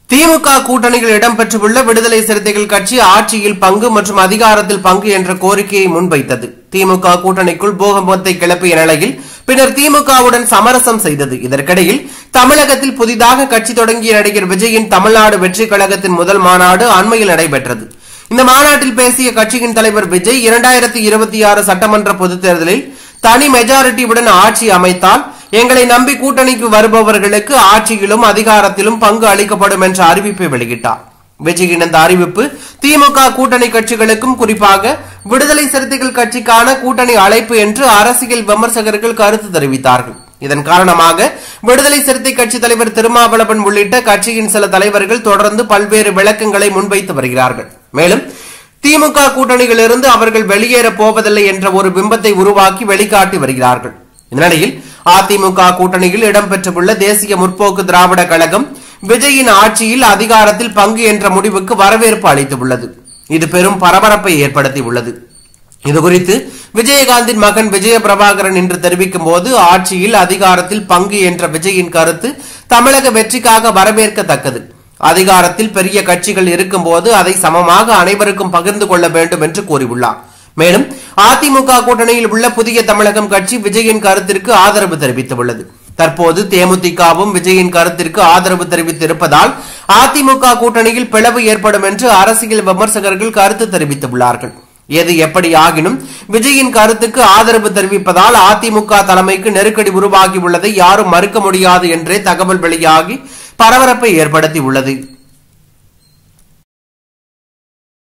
திமுக கூட்டணியில் இடம்பெற்றுள்ள விடுதலை சிறுத்தைகள் கட்சி ஆட்சியில் பங்கு மற்றும் அதிகாரத்தில் பங்கு என்ற கோரிக்கையை முன்வைத்தது திமுக கூட்டணிக்குள் பூகம்பத்தை கிளப்பிய நிலையில் பின்னர் திமுகவுடன் சமரசம் செய்தது இதற்கிடையில் தமிழகத்தில் புதிதாக கட்சி தொடங்கிய நடிகர் விஜயின் தமிழ்நாடு வெற்றி கழகத்தின் முதல் மாநாடு அண்மையில் நடைபெற்றது இந்த மாநாட்டில் பேசிய கட்சியின் தலைவர் விஜய் இரண்டாயிரத்தி இருபத்தி ஆறு சட்டமன்ற பொதுத் தேர்தலில் தனி மெஜாரிட்டியுடன் ஆட்சி அமைத்தால் எங்களை நம்பி கூட்டணிக்கு வருபவர்களுக்கு ஆட்சியிலும் அதிகாரத்திலும் பங்கு அளிக்கப்படும் என்ற அறிவிப்பை வெளியிட்டார் விஜயின் இந்த அறிவிப்பு திமுக கூட்டணி கட்சிகளுக்கும் குறிப்பாக விடுதலை சிறுத்தைகள் கட்சிக்கான கூட்டணி அழைப்பு என்று அரசியல் விமர்சகர்கள் கருத்து தெரிவித்தார்கள் இதன் காரணமாக விடுதலை சிறுத்தை கட்சி தலைவர் திருமாவளவன் உள்ளிட்ட கட்சியின் சில தலைவர்கள் தொடர்ந்து பல்வேறு விளக்கங்களை முன்வைத்து வருகிறார்கள் மேலும் திமுக கூட்டணியிலிருந்து அவர்கள் வெளியேறப் போவதில்லை என்ற ஒரு பிம்பத்தை உருவாக்கி வெளிக்காட்டி வருகிறார்கள் இந்நிலையில் அதிமுக கூட்டணியில் இடம்பெற்றுள்ள தேசிய முற்போக்கு திராவிட கழகம் விஜயின் ஆட்சியில் அதிகாரத்தில் பங்கு என்ற முடிவுக்கு வரவேற்பு அளித்துள்ளது இது பெரும் பரபரப்பை ஏற்படுத்தியுள்ளது இதுகுறித்து விஜயகாந்தின் மகன் விஜய பிரபாகரன் இன்று தெரிவிக்கும் போது ஆட்சியில் அதிகாரத்தில் பங்கு என்ற விஜயின் கருத்து தமிழக வெற்றிக்காக வரவேற்கத்தக்கது அதிகாரத்தில் பெரிய கட்சிகள் இருக்கும்போது அதை சமமாக அனைவருக்கும் பகிர்ந்து கொள்ள வேண்டும் என்று கூறியுள்ளார் மேலும் அதிமுக கூட்டணியில் உள்ள புதிய தமிழகம் கட்சி விஜயின் கருத்திற்கு ஆதரவு தெரிவித்துள்ளது தற்போது தேமுதிகவும் விஜயின் கருத்திற்கு ஆதரவு தெரிவித்திருப்பதால் அதிமுக கூட்டணியில் பிளவு ஏற்படும் என்று அரசியல் விமர்சகர்கள் கருத்து தெரிவித்துள்ளார்கள் எது எப்படி ஆகினும் விஜயின் கருத்துக்கு ஆதரவு தெரிவிப்பதால் அதிமுக தலைமைக்கு நெருக்கடி உருவாகியுள்ளதை யாரும் மறுக்க முடியாது என்றே தகவல் வெளியாகி பரபரப்பை ஏற்படுத்தியுள்ளது